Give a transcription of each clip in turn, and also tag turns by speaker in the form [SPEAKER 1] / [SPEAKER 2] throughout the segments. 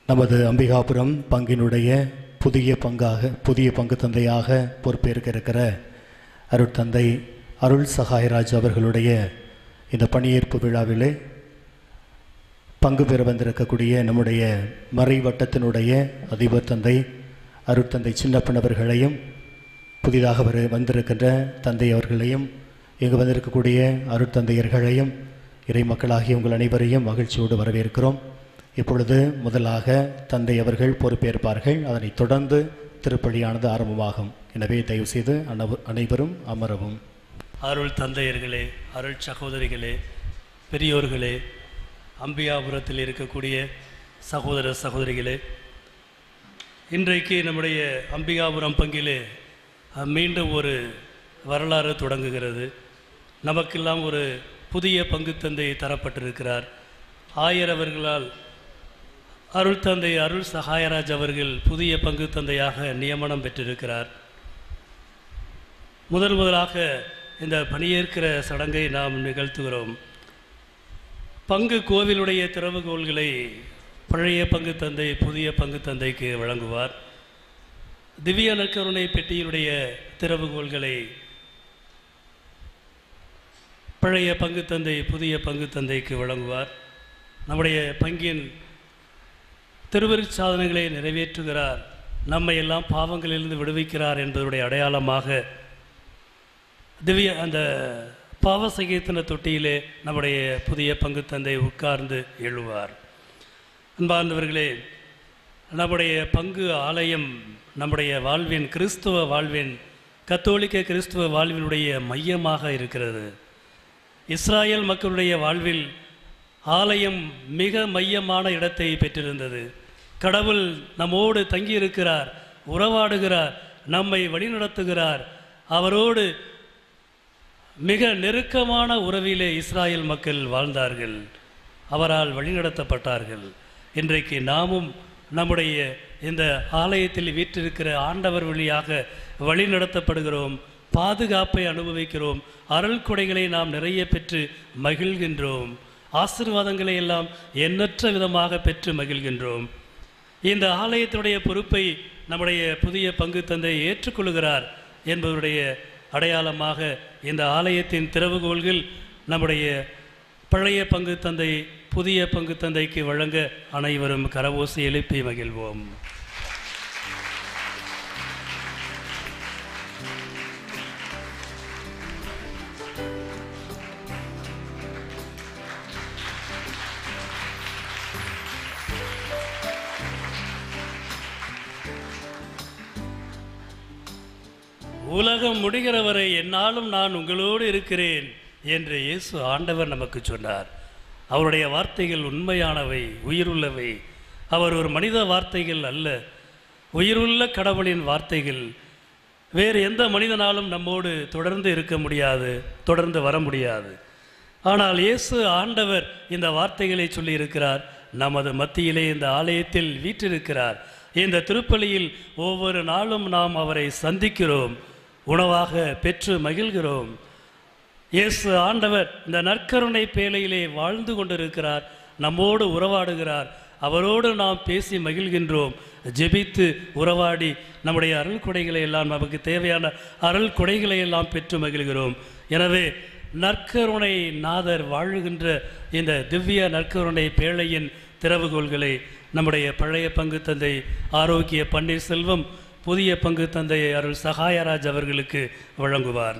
[SPEAKER 1] நமது அம்பிகாபுரம் பங்கினுடைய புதிய பங்காக புதிய பங்கு தந்தையாக பொறுப்பேற்க இருக்கிற அருட்தந்தை அருள் சகாயராஜ் அவர்களுடைய இந்த பணியேற்பு விழாவிலே பங்கு பெற வந்திருக்கக்கூடிய நம்முடைய மறை வட்டத்தினுடைய அதிபர் தந்தை அருட்தந்தை சின்னப்பன் அவர்களையும் புதிதாக வரு வந்திருக்கின்ற தந்தை அவர்களையும் இங்கு வந்திருக்கக்கூடிய அருட்தந்தையர்களையும் இறை மக்களாகிய உங்கள் அனைவரையும் மகிழ்ச்சியோடு வரவேற்கிறோம் இப்பொழுது முதலாக தந்தை அவர்கள் பொறுப்பேற்பார்கள் அதனைத் தொடர்ந்து திருப்பலியானது ஆரம்பமாகும் எனவே தயவு செய்து அனவு அனைவரும் அமரவும்
[SPEAKER 2] அருள் தந்தையர்களே அருள் சகோதரிகளே பெரியோர்களே அம்பியாபுரத்தில் இருக்கக்கூடிய சகோதர சகோதரிகளே இன்றைக்கு நம்முடைய அம்பிகாபுரம் பங்கிலே அஹ், மீண்டும் ஒரு வரலாறு தொடங்குகிறது நமக்கெல்லாம் ஒரு புதிய பங்கு தந்தை தரப்பட்டிருக்கிறார் ஆயர் அவர்களால் அருள் தந்தை அருள் சகாயராஜ் அவர்கள் புதிய பங்கு தந்தையாக நியமனம் பெற்றிருக்கிறார் முதல் முதலாக இந்த பணியேற்கிற சடங்கை நாம் நிகழ்த்துகிறோம் பங்கு கோவிலுடைய திறவுகோள்களை பழைய பங்கு தந்தை புதிய பங்கு தந்தைக்கு வழங்குவார் திவ்ய நற்கருணை பெட்டியினுடைய திறவுகோள்களை பழைய பங்கு தந்தை புதிய பங்கு தந்தைக்கு வழங்குவார் நம்முடைய பங்கின் திருவருட் சாதனைகளை நிறைவேற்றுகிறார் நம்மை எல்லாம் பாவங்களிலிருந்து விடுவிக்கிறார் என்பதனுடைய அடையாளமாக திவ்ய அந்த பாவ சங்கீர்த்தன தொட்டியிலே நம்முடைய புதிய பங்கு தந்தை உட்கார்ந்து எழுவார் அன்பார்ந்தவர்களே நம்முடைய பங்கு ஆலயம் நம்முடைய வாழ்வின் கிறிஸ்துவ வாழ்வின் கத்தோலிக்க கிறிஸ்துவ வாழ்வினுடைய மையமாக இருக்கிறது இஸ்ராயேல் மக்களுடைய வாழ்வில் ஆலயம் மிக மையமான இடத்தை பெற்றிருந்தது கடவுள் நம்மோடு தங்கியிருக்கிறார் உறவாடுகிறார் நம்மை வழிநடத்துகிறார் அவரோடு மிக நெருக்கமான உறவிலே இஸ்ராயேல் மக்கள் வாழ்ந்தார்கள் அவரால் வழிநடத்தப்பட்டார்கள் இன்றைக்கு நாமும் நம்முடைய இந்த ஆலயத்தில் வீற்றிருக்கிற ஆண்டவர் வழியாக வழிநடத்தப்படுகிறோம் பாதுகாப்பை அனுபவிக்கிறோம் அருள் கொடைகளை நாம் நிறைய பெற்று மகிழ்கின்றோம் ஆசீர்வாதங்களை எல்லாம் எண்ணற்ற விதமாக பெற்று மகிழ்கின்றோம் இந்த ஆலயத்தினுடைய பொறுப்பை நம்முடைய புதிய பங்கு தந்தை ஏற்றுக்கொள்கிறார் என்பவருடைய அடையாளமாக இந்த ஆலயத்தின் திறவுகோள்கள் நம்முடைய பழைய பங்கு தந்தை புதிய பங்கு தந்தைக்கு வழங்க அனைவரும் கரவோசை எழுப்பி மகிழ்வோம் உலகம் முடிகிற வரை என்னாலும் நான் உங்களோடு இருக்கிறேன் என்று இயேசு ஆண்டவர் நமக்கு சொன்னார் அவருடைய வார்த்தைகள் உண்மையானவை உயிருள்ளவை அவர் ஒரு மனித வார்த்தைகள் அல்ல உயிருள்ள கடவுளின் வார்த்தைகள் வேறு எந்த மனிதனாலும் நம்மோடு தொடர்ந்து இருக்க முடியாது தொடர்ந்து வர முடியாது ஆனால் இயேசு ஆண்டவர் இந்த வார்த்தைகளை சொல்லியிருக்கிறார் நமது மத்தியிலே இந்த ஆலயத்தில் வீற்றிருக்கிறார் இந்த திருப்பலியில் ஒவ்வொரு நாளும் நாம் அவரை சந்திக்கிறோம் உணவாக பெற்று மகிழ்கிறோம் இயேசு ஆண்டவர் இந்த நற்கருணை பேழையிலே வாழ்ந்து கொண்டிருக்கிறார் நம்மோடு உறவாடுகிறார் அவரோடு நாம் பேசி மகிழ்கின்றோம் ஜெபித்து உறவாடி நம்முடைய அருள் கொடைகளை எல்லாம் நமக்கு தேவையான அருள் கொடைகளை எல்லாம் பெற்று மகிழ்கிறோம் எனவே நற்கருணை நாதர் வாழுகின்ற இந்த திவ்ய நற்கருணை பேழையின் திறவுகோள்களை நம்முடைய பழைய பங்கு தந்தை ஆரோக்கிய பன்னீர்செல்வம் புதிய பங்கு தந்தை அருள் சகாயராஜ் அவர்களுக்கு வழங்குவார்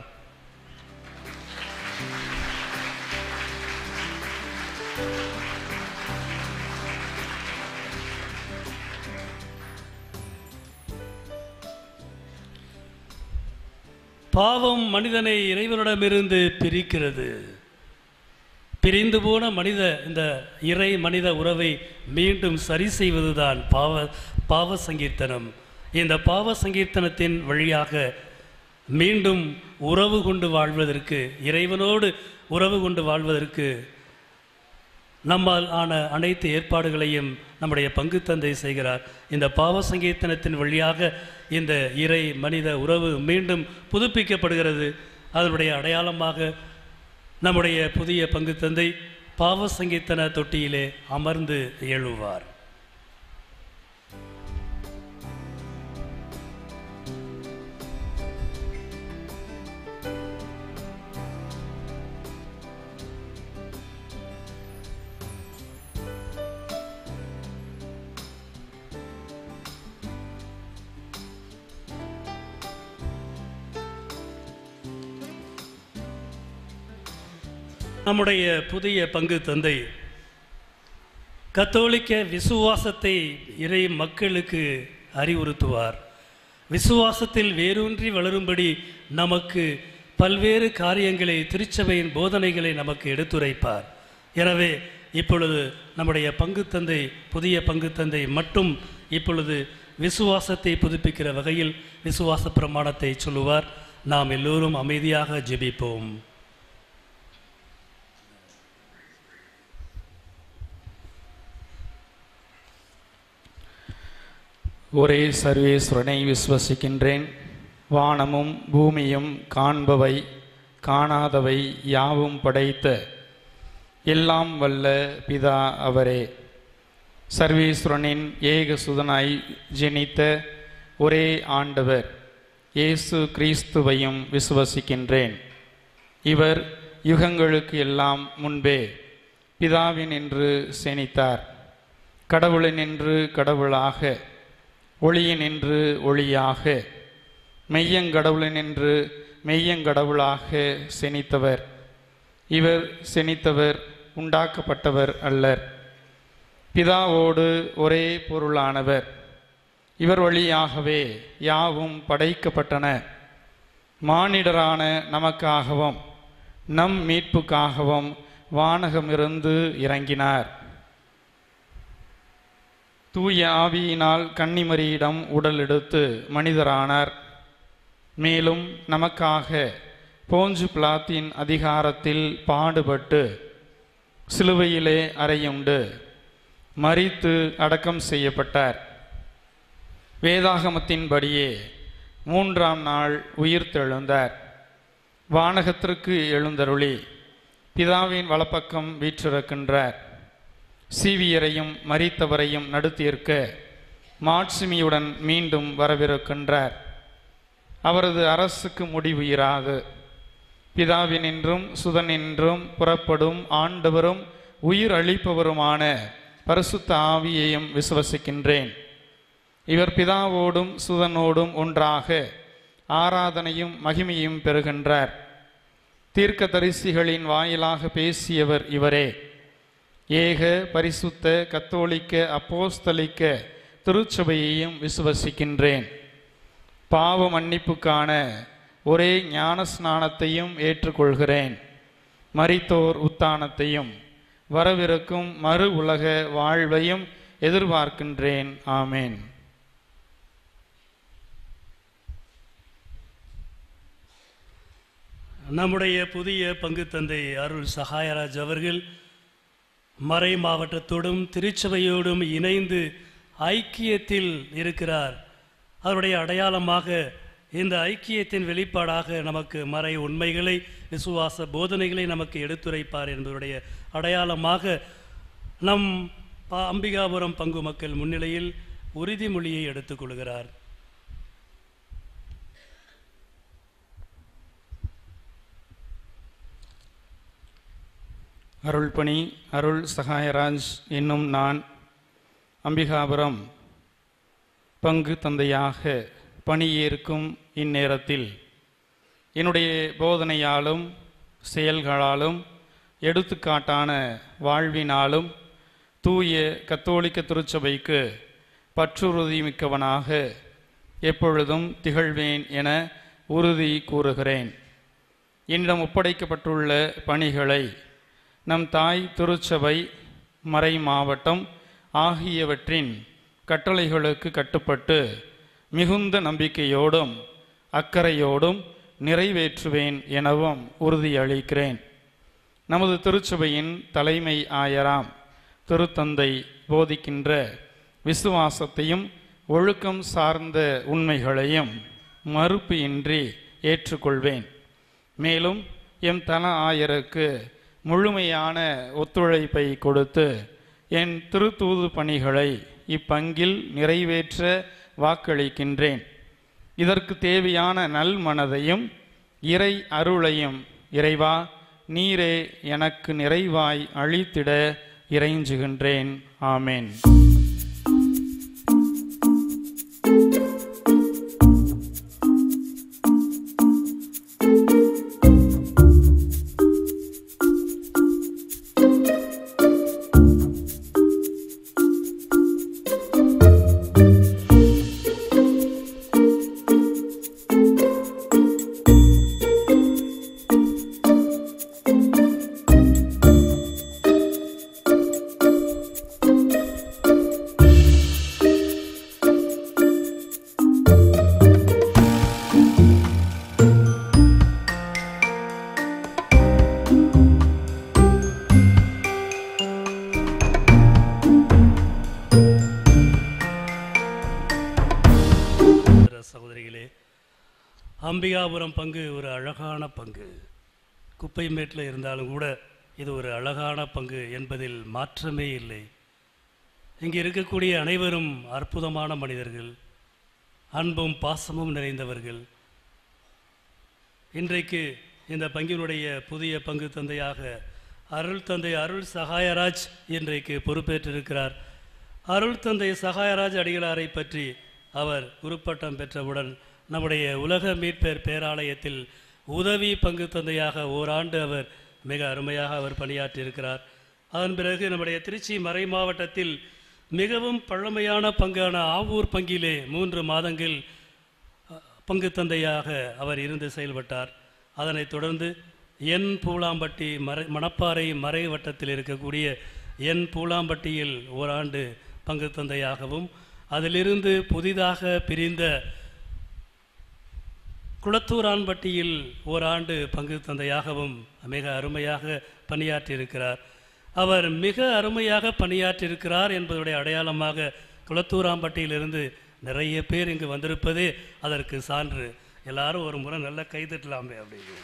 [SPEAKER 2] பாவம் மனிதனை இறைவனிடமிருந்து பிரிக்கிறது பிரிந்து போன மனித இந்த இறை மனித உறவை மீண்டும் சரி செய்வதுதான் பாவ பாவ சங்கீர்த்தனம் இந்த பாவ சங்கீர்த்தனத்தின் வழியாக மீண்டும் உறவு கொண்டு வாழ்வதற்கு இறைவனோடு உறவு கொண்டு வாழ்வதற்கு நம்மால் ஆன அனைத்து ஏற்பாடுகளையும் நம்முடைய பங்கு தந்தை செய்கிறார் இந்த பாவ சங்கீர்த்தனத்தின் வழியாக இந்த இறை மனித உறவு மீண்டும் புதுப்பிக்கப்படுகிறது அதனுடைய அடையாளமாக நம்முடைய புதிய பங்கு தந்தை பாவ சங்கீர்த்தன தொட்டியிலே அமர்ந்து எழுவார் நம்முடைய புதிய பங்கு தந்தை கத்தோலிக்க விசுவாசத்தை இறை மக்களுக்கு அறிவுறுத்துவார் விசுவாசத்தில் வேரூன்றி வளரும்படி நமக்கு பல்வேறு காரியங்களை திருச்சபையின் போதனைகளை நமக்கு எடுத்துரைப்பார் எனவே இப்பொழுது நம்முடைய பங்கு தந்தை புதிய பங்கு தந்தை மட்டும் இப்பொழுது விசுவாசத்தை புதுப்பிக்கிற வகையில் விசுவாச பிரமாணத்தை சொல்லுவார் நாம் எல்லோரும் அமைதியாக ஜெபிப்போம்
[SPEAKER 3] ஒரே சர்வேஸ்வரனை விசுவசிக்கின்றேன் வானமும் பூமியும் காண்பவை காணாதவை யாவும் படைத்த எல்லாம் வல்ல பிதா அவரே சர்வேஸ்வரனின் ஏக சுதனாய் ஜெனித்த ஒரே ஆண்டவர் இயேசு கிறிஸ்துவையும் விசுவசிக்கின்றேன் இவர் யுகங்களுக்கு எல்லாம் முன்பே பிதாவினின்று செனித்தார் கடவுளினின்று கடவுளாக ஒளியினின்று ஒளியாக மெய்யங்கடவுளினின்று மெய்யங்கடவுளாக செனித்தவர் இவர் செனித்தவர் உண்டாக்கப்பட்டவர் அல்லர் பிதாவோடு ஒரே பொருளானவர் இவர் வழியாகவே யாவும் படைக்கப்பட்டன மானிடரான நமக்காகவும் நம் மீட்புக்காகவும் வானகமிருந்து இறங்கினார் தூய ஆவியினால் கன்னிமரியிடம் உடல் எடுத்து மனிதரானார் மேலும் நமக்காக போஞ்சு பிளாத்தின் அதிகாரத்தில் பாடுபட்டு சிலுவையிலே அறையுண்டு மரித்து அடக்கம் செய்யப்பட்டார் வேதாகமத்தின்படியே மூன்றாம் நாள் உயிர்த்தெழுந்தார் வானகத்திற்கு எழுந்தருளி பிதாவின் வலப்பக்கம் வீற்றிருக்கின்றார் சீவியரையும் மரித்தவரையும் நடுத்தீர்க்க மாட்சிமியுடன் மீண்டும் வரவிருக்கின்றார் அவரது அரசுக்கு முடிவு இராது பிதாவினின்றும் சுதனின்றும் புறப்படும் ஆண்டவரும் உயிர் அளிப்பவருமான பரிசுத்த ஆவியையும் விசுவசிக்கின்றேன் இவர் பிதாவோடும் சுதனோடும் ஒன்றாக ஆராதனையும் மகிமையும் பெறுகின்றார் தீர்க்க தரிசிகளின் வாயிலாக பேசியவர் இவரே ஏக பரிசுத்த கத்தோலிக்க அப்போஸ்தலிக்க திருச்சபையையும் விசுவசிக்கின்றேன் பாவ மன்னிப்புக்கான ஒரே ஞான ஸ்நானத்தையும் ஏற்றுக்கொள்கிறேன் மரித்தோர் உத்தானத்தையும் வரவிருக்கும் மறு உலக வாழ்வையும் எதிர்பார்க்கின்றேன் ஆமேன்
[SPEAKER 2] நம்முடைய புதிய பங்கு தந்தை அருள் சகாயராஜ் அவர்கள் மறை மாவட்டத்தோடும் திருச்சபையோடும் இணைந்து ஐக்கியத்தில் இருக்கிறார் அவருடைய அடையாளமாக இந்த ஐக்கியத்தின் வெளிப்பாடாக நமக்கு மறை உண்மைகளை விசுவாச போதனைகளை நமக்கு எடுத்துரைப்பார் என்பதுடைய அடையாளமாக நம் ப- அம்பிகாபுரம் பங்கு மக்கள் முன்னிலையில் உறுதிமொழியை எடுத்துக்கொள்கிறார்
[SPEAKER 3] அருள்பணி அருள் சகாயராஜ் என்னும் நான் அம்பிகாபுரம் பங்கு தந்தையாக பணியேற்கும் இந்நேரத்தில் என்னுடைய போதனையாலும் செயல்களாலும் எடுத்துக்காட்டான வாழ்வினாலும் தூய கத்தோலிக்க திருச்சபைக்கு பற்றுறுதி மிக்கவனாக எப்பொழுதும் திகழ்வேன் என உறுதி கூறுகிறேன் என்னிடம் ஒப்படைக்கப்பட்டுள்ள பணிகளை நம் தாய் திருச்சபை மறை மாவட்டம் ஆகியவற்றின் கட்டளைகளுக்கு கட்டுப்பட்டு மிகுந்த நம்பிக்கையோடும் அக்கறையோடும் நிறைவேற்றுவேன் எனவும் உறுதியளிக்கிறேன் நமது திருச்சபையின் தலைமை ஆயராம் திருத்தந்தை போதிக்கின்ற விசுவாசத்தையும் ஒழுக்கம் சார்ந்த உண்மைகளையும் மறுப்பு இன்றி ஏற்றுக்கொள்வேன் மேலும் எம் தல ஆயருக்கு முழுமையான ஒத்துழைப்பை கொடுத்து என் திருத்தூது பணிகளை இப்பங்கில் நிறைவேற்ற வாக்களிக்கின்றேன் இதற்கு தேவையான நல் மனதையும் இறை அருளையும் இறைவா நீரே எனக்கு நிறைவாய் அளித்திட இறைஞ்சுகின்றேன் ஆமேன்
[SPEAKER 2] அம்பிகாபுரம் பங்கு ஒரு அழகான பங்கு குப்பை மேட்டில் இருந்தாலும் கூட இது ஒரு அழகான பங்கு என்பதில் மாற்றமே இல்லை இங்கே இருக்கக்கூடிய அனைவரும் அற்புதமான மனிதர்கள் அன்பும் பாசமும் நிறைந்தவர்கள் இன்றைக்கு இந்த பங்கினுடைய புதிய பங்கு தந்தையாக அருள் தந்தை அருள் சகாயராஜ் இன்றைக்கு பொறுப்பேற்றிருக்கிறார் அருள் தந்தை சகாயராஜ் அடிகளாரை பற்றி அவர் குருப்பட்டம் பெற்றவுடன் நம்முடைய உலக மீட்பேர் பேராலயத்தில் உதவி பங்கு தந்தையாக ஓராண்டு அவர் மிக அருமையாக அவர் பணியாற்றியிருக்கிறார் அதன் பிறகு நம்முடைய திருச்சி மறை மாவட்டத்தில் மிகவும் பழமையான பங்கான ஆவூர் பங்கிலே மூன்று மாதங்கள் பங்கு தந்தையாக அவர் இருந்து செயல்பட்டார் அதனைத் தொடர்ந்து என் பூலாம்பட்டி மறை மணப்பாறை மறை வட்டத்தில் இருக்கக்கூடிய என் பூலாம்பட்டியில் ஓராண்டு பங்கு தந்தையாகவும் அதிலிருந்து புதிதாக பிரிந்த குளத்தூரான்பட்டியில் ஓராண்டு பங்கு தந்தையாகவும் மிக அருமையாக பணியாற்றியிருக்கிறார் அவர் மிக அருமையாக பணியாற்றியிருக்கிறார் என்பதுடைய அடையாளமாக குளத்தூராம்பட்டியிலிருந்து நிறைய பேர் இங்கு வந்திருப்பதே அதற்கு சான்று எல்லாரும் ஒரு முறை நல்லா கைதட்டலாமே அப்படின்னு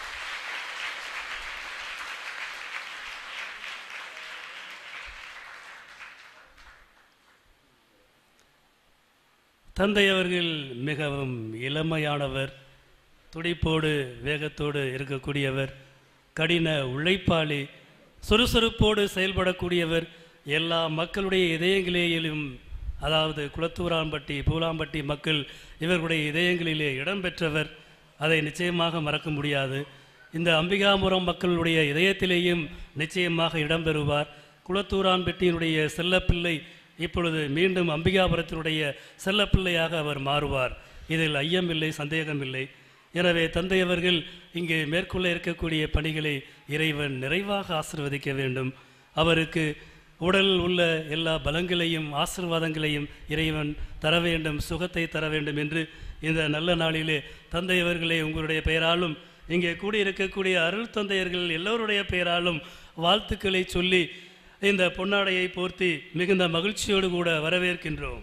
[SPEAKER 2] தந்தை அவர்கள் மிகவும் இளமையானவர் துடிப்போடு வேகத்தோடு இருக்கக்கூடியவர் கடின உழைப்பாளி சுறுசுறுப்போடு செயல்படக்கூடியவர் எல்லா மக்களுடைய இதயங்களிலும் அதாவது குளத்தூராம்பட்டி பூலாம்பட்டி மக்கள் இவர்களுடைய இதயங்களிலே இடம்பெற்றவர் அதை நிச்சயமாக மறக்க முடியாது இந்த அம்பிகாபுரம் மக்களுடைய இதயத்திலேயும் நிச்சயமாக இடம்பெறுவார் குளத்தூரான்பட்டியினுடைய செல்லப்பிள்ளை இப்பொழுது மீண்டும் அம்பிகாபுரத்தினுடைய செல்லப்பிள்ளையாக அவர் மாறுவார் இதில் ஐயமில்லை சந்தேகமில்லை எனவே தந்தையவர்கள் இங்கே மேற்கொள்ள இருக்கக்கூடிய பணிகளை இறைவன் நிறைவாக ஆசிர்வதிக்க வேண்டும் அவருக்கு உடல் உள்ள எல்லா பலங்களையும் ஆசிர்வாதங்களையும் இறைவன் தர வேண்டும் சுகத்தை தர வேண்டும் என்று இந்த நல்ல நாளிலே தந்தையவர்களே உங்களுடைய பெயராலும் இங்கே கூடியிருக்கக்கூடிய அருள் தந்தையர்கள் எல்லோருடைய பெயராலும் வாழ்த்துக்களை சொல்லி இந்த பொன்னாடையை போர்த்தி மிகுந்த மகிழ்ச்சியோடு கூட வரவேற்கின்றோம்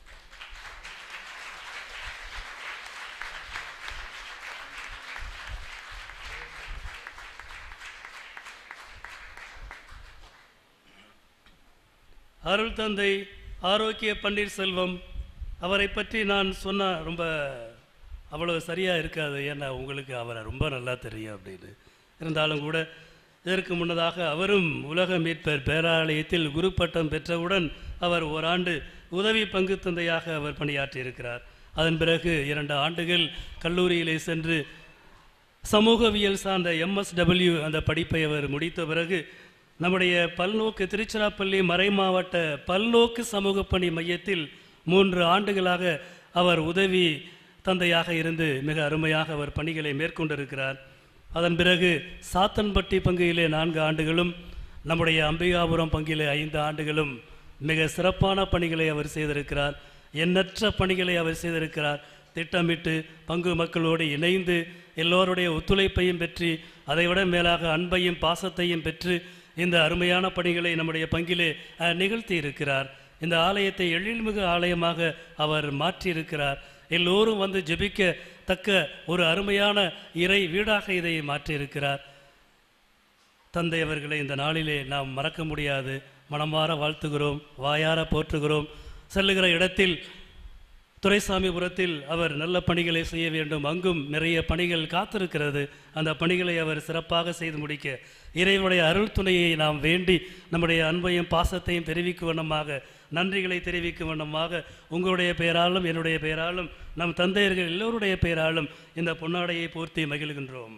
[SPEAKER 2] அருள் தந்தை ஆரோக்கிய பன்னீர்செல்வம் அவரை பற்றி நான் சொன்ன ரொம்ப அவ்வளவு சரியாக இருக்காது ஏன்னா உங்களுக்கு அவரை ரொம்ப நல்லா தெரியும் அப்படின்னு இருந்தாலும் கூட இதற்கு முன்னதாக அவரும் உலக மீட்பர் பேராலயத்தில் குரு பட்டம் பெற்றவுடன் அவர் ஓராண்டு உதவி பங்கு தந்தையாக அவர் பணியாற்றியிருக்கிறார் அதன் பிறகு இரண்டு ஆண்டுகள் கல்லூரியிலே சென்று சமூகவியல் சார்ந்த எம்எஸ்டபிள்யூ அந்த படிப்பை அவர் முடித்த பிறகு நம்முடைய பல்நோக்கு திருச்சிராப்பள்ளி மறைமாவட்ட பல்நோக்கு சமூக பணி மையத்தில் மூன்று ஆண்டுகளாக அவர் உதவி தந்தையாக இருந்து மிக அருமையாக அவர் பணிகளை மேற்கொண்டிருக்கிறார் அதன் பிறகு சாத்தன்பட்டி பங்குயிலே நான்கு ஆண்டுகளும் நம்முடைய அம்பிகாபுரம் பங்கிலே ஐந்து ஆண்டுகளும் மிக சிறப்பான பணிகளை அவர் செய்திருக்கிறார் எண்ணற்ற பணிகளை அவர் செய்திருக்கிறார் திட்டமிட்டு பங்கு மக்களோடு இணைந்து எல்லோருடைய ஒத்துழைப்பையும் பெற்று அதைவிட மேலாக அன்பையும் பாசத்தையும் பெற்று இந்த அருமையான பணிகளை நம்முடைய பங்கிலே அஹ், நிகழ்த்தி இருக்கிறார் இந்த ஆலயத்தை எழில்மிகு ஆலயமாக அவர் மாற்றியிருக்கிறார் எல்லோரும் வந்து ஜெபிக்க தக்க ஒரு அருமையான இறை வீடாக இதை மாற்றியிருக்கிறார் தந்தை அவர்களை இந்த நாளிலே நாம் மறக்க முடியாது மனமாற வாழ்த்துகிறோம் வாயார போற்றுகிறோம் செல்லுகிற இடத்தில் துரைசாமிபுரத்தில் அவர் நல்ல பணிகளை செய்ய வேண்டும் அங்கும் நிறைய பணிகள் காத்திருக்கிறது அந்த பணிகளை அவர் சிறப்பாக செய்து முடிக்க இறைவனுடைய அருள் துணையை நாம் வேண்டி நம்முடைய அன்பையும் பாசத்தையும் தெரிவிக்கும் வண்ணமாக நன்றிகளை தெரிவிக்கும் வண்ணமாக உங்களுடைய பெயராலும் என்னுடைய பெயராலும் நம் தந்தையர்கள் எல்லோருடைய பெயராலும் இந்த பொன்னாடையை போர்த்தி மகிழ்கின்றோம்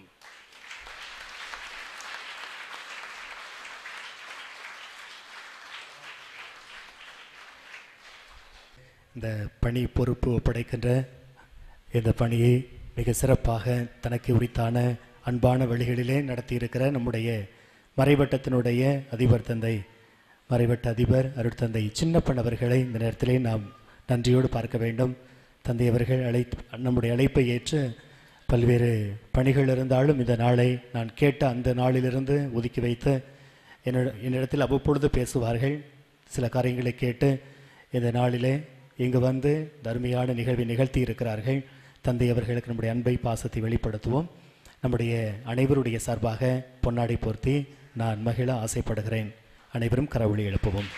[SPEAKER 1] இந்த பணி பொறுப்பு ஒப்படைக்கின்ற இந்த பணியை மிக சிறப்பாக தனக்கு உரித்தான அன்பான வழிகளிலே நடத்தியிருக்கிற நம்முடைய மறைவட்டத்தினுடைய அதிபர் தந்தை மறைவட்ட அதிபர் அருட்தந்தை சின்னப்பன் அவர்களை இந்த நேரத்திலே நாம் நன்றியோடு பார்க்க வேண்டும் தந்தை அவர்கள் அழை நம்முடைய அழைப்பை ஏற்று பல்வேறு பணிகள் இருந்தாலும் இந்த நாளை நான் கேட்ட அந்த நாளிலிருந்து ஒதுக்கி வைத்து என்னிட என்னிடத்தில் அவ்வப்பொழுது பேசுவார்கள் சில காரியங்களை கேட்டு இந்த நாளிலே இங்கு வந்து தர்மியான நிகழ்வை நிகழ்த்தி இருக்கிறார்கள் தந்தை அவர்களுக்கு நம்முடைய அன்பை பாசத்தை வெளிப்படுத்துவோம் நம்முடைய அனைவருடைய சார்பாக பொன்னாடை போர்த்தி நான் மகிழ ஆசைப்படுகிறேன் அனைவரும் கரவொளி எழுப்புவோம்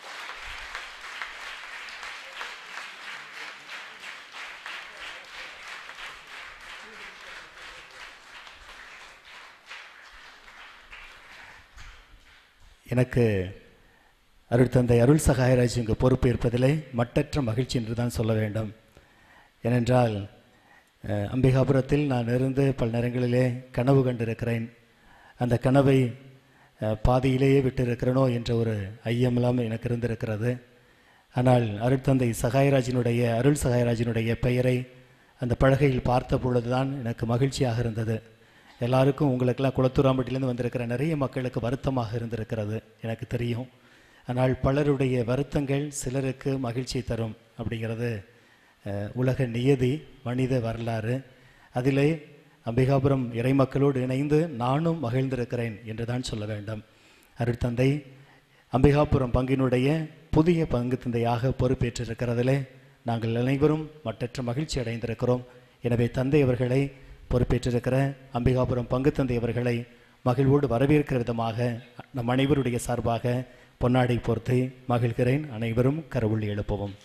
[SPEAKER 1] எனக்கு அருள் தந்தை அருள் சகாயராஜ் இங்கு பொறுப்பு இருப்பதிலே மட்டற்ற மகிழ்ச்சி என்று தான் சொல்ல வேண்டும் ஏனென்றால் அஹ், அம்பிகாபுரத்தில் நான் இருந்து பல நேரங்களிலே கனவு கண்டிருக்கிறேன் அந்த கனவை அஹ், பாதியிலேயே விட்டிருக்கிறேனோ என்ற ஒரு ஐயமெல்லாம் எனக்கு இருந்திருக்கிறது ஆனால் அருட்தந்தை சகாயராஜினுடைய அருள் சகாயராஜினுடைய பெயரை அந்த பலகையில் பார்த்த பொழுதுதான் எனக்கு மகிழ்ச்சியாக இருந்தது எல்லாருக்கும் உங்களுக்கெல்லாம் குளத்தூராம்பட்டிலேருந்து வந்திருக்கிற நிறைய மக்களுக்கு வருத்தமாக இருந்திருக்கிறது எனக்கு தெரியும் ஆனால் பலருடைய வருத்தங்கள் சிலருக்கு மகிழ்ச்சி தரும் அப்படிங்கிறது அஹ், உலக நியதி மனித வரலாறு அதிலே அம்பிகாபுரம் இறைமக்களோடு இணைந்து நானும் மகிழ்ந்திருக்கிறேன் என்று தான் சொல்ல வேண்டும் அருட்தந்தை அம்பிகாபுரம் பங்கினுடைய புதிய பங்கு தந்தையாக பொறுப்பேற்றிருக்கிறதிலே நாங்கள் அனைவரும் மட்டற்ற மகிழ்ச்சி அடைந்திருக்கிறோம் எனவே தந்தை அவர்களை பொறுப்பேற்றிருக்கிற அம்பிகாபுரம் பங்கு தந்தை அவர்களை மகிழ்வோடு வரவேற்கிற விதமாக நம் அனைவருடைய சார்பாக பொன்னாடை பொறுத்து மகிழ்கிறேன் அனைவரும் கரவுள்ளி எழுப்பவும்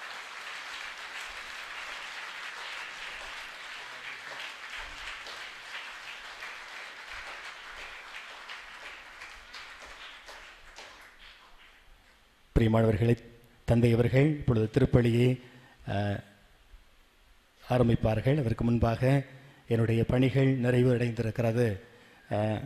[SPEAKER 1] பிரியமானவர்களை தந்தை அவர்கள் இப்பொழுது திருப்பலியை அஹ், ஆரம்பிப்பார்கள் அதற்கு முன்பாக என்னுடைய பணிகள் நிறைவு அடைந்திருக்கிறது அஹ்,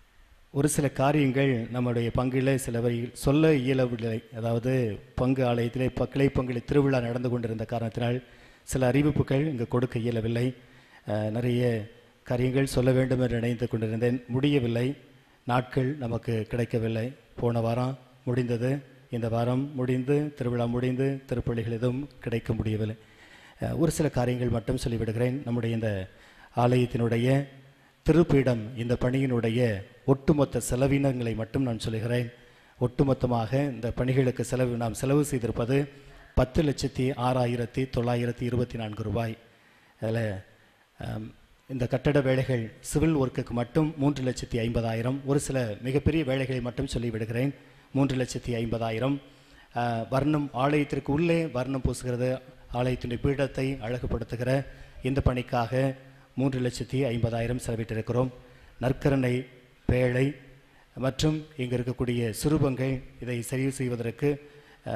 [SPEAKER 1] ஒரு சில காரியங்கள் நம்முடைய பங்கில் சிலவை சொல்ல இயலவில்லை அதாவது பங்கு ஆலயத்திலே ப- கிளை பங்கில் திருவிழா நடந்து கொண்டிருந்த காரணத்தினால் சில அறிவிப்புகள் இங்கு கொடுக்க இயலவில்லை அஹ், நிறைய காரியங்கள் சொல்ல வேண்டும் என்று நினைத்து கொண்டிருந்தேன் முடியவில்லை நாட்கள் நமக்கு கிடைக்கவில்லை போன வாரம் முடிந்தது இந்த வாரம் முடிந்து திருவிழா முடிந்து திருப்பள்ளிகள் எதுவும் கிடைக்க முடியவில்லை அஹ், ஒரு சில காரியங்கள் மட்டும் சொல்லிவிடுகிறேன் நம்முடைய இந்த ஆலயத்தினுடைய திருப்பீடம் இந்த பணியினுடைய ஒட்டுமொத்த செலவினங்களை மட்டும் நான் சொல்லுகிறேன் ஒட்டுமொத்தமாக இந்த பணிகளுக்கு செலவு நாம் செலவு செய்திருப்பது பத்து லட்சத்தி ஆறாயிரத்தி தொள்ளாயிரத்தி இருபத்தி நான்கு ரூபாய் அதில் ஆம், இந்த கட்டட வேலைகள் சிவில் ஒர்க்குக்கு மட்டும் மூன்று லட்சத்தி ஐம்பதாயிரம் ஒரு சில மிகப்பெரிய வேலைகளை மட்டும் சொல்லிவிடுகிறேன் மூன்று லட்சத்தி ஐம்பதாயிரம் ஆ, வர்ணம் ஆலயத்திற்கு உள்ளே வர்ணம் பூசுகிறது ஆலயத்தினுடைய பீடத்தை அழகுபடுத்துகிற இந்த பணிக்காக மூன்று லட்சத்தி ஐம்பதாயிரம் செலவிட்டிருக்கிறோம் நற்கரணை பேழை மற்றும் இங்கு இருக்கக்கூடிய சிறுபங்கள் இதை சரி செய்வதற்கு ஆ,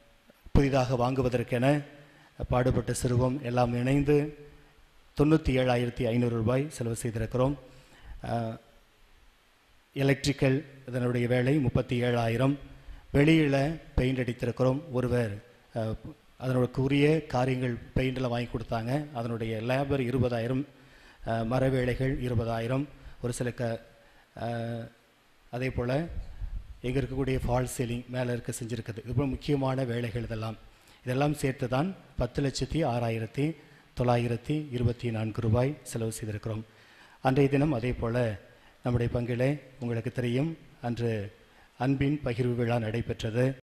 [SPEAKER 1] புதிதாக வாங்குவதற்கென பாடுபட்ட சிறுவம் எல்லாம் இணைந்து தொண்ணூற்றி ஏழாயிரத்தி ஐநூறு ரூபாய் செலவு செய்திருக்கிறோம் ஆஹ், எலக்ட்ரிக்கல் இதனுடைய வேலை முப்பத்தி ஏழாயிரம் வெளியில் பெயிண்ட் அடித்திருக்கிறோம் ஒருவர் ஆஹ், அதனுடைய காரியங்கள் பெயிண்டில் வாங்கி கொடுத்தாங்க அதனுடைய லேபர் இருபதாயிரம் ஆஹ், மர வேலைகள் இருபதாயிரம் ஒரு சில க ஆஹ், அதே போல் இங்கே இருக்கக்கூடிய ஃபால் சீலிங் மேலே இருக்க செஞ்சுருக்குது இது போல முக்கியமான வேலைகள் இதெல்லாம் இதெல்லாம் சேர்த்து தான் பத்து லட்சத்தி ஆறாயிரத்தி தொள்ளாயிரத்தி இருபத்தி நான்கு ரூபாய் செலவு செய்திருக்கிறோம் அன்றைய தினம் அதே போல் நம்முடைய பங்கிலே உங்களுக்கு தெரியும் அன்று அன்பின் பகிர்வு விழா நடைபெற்றது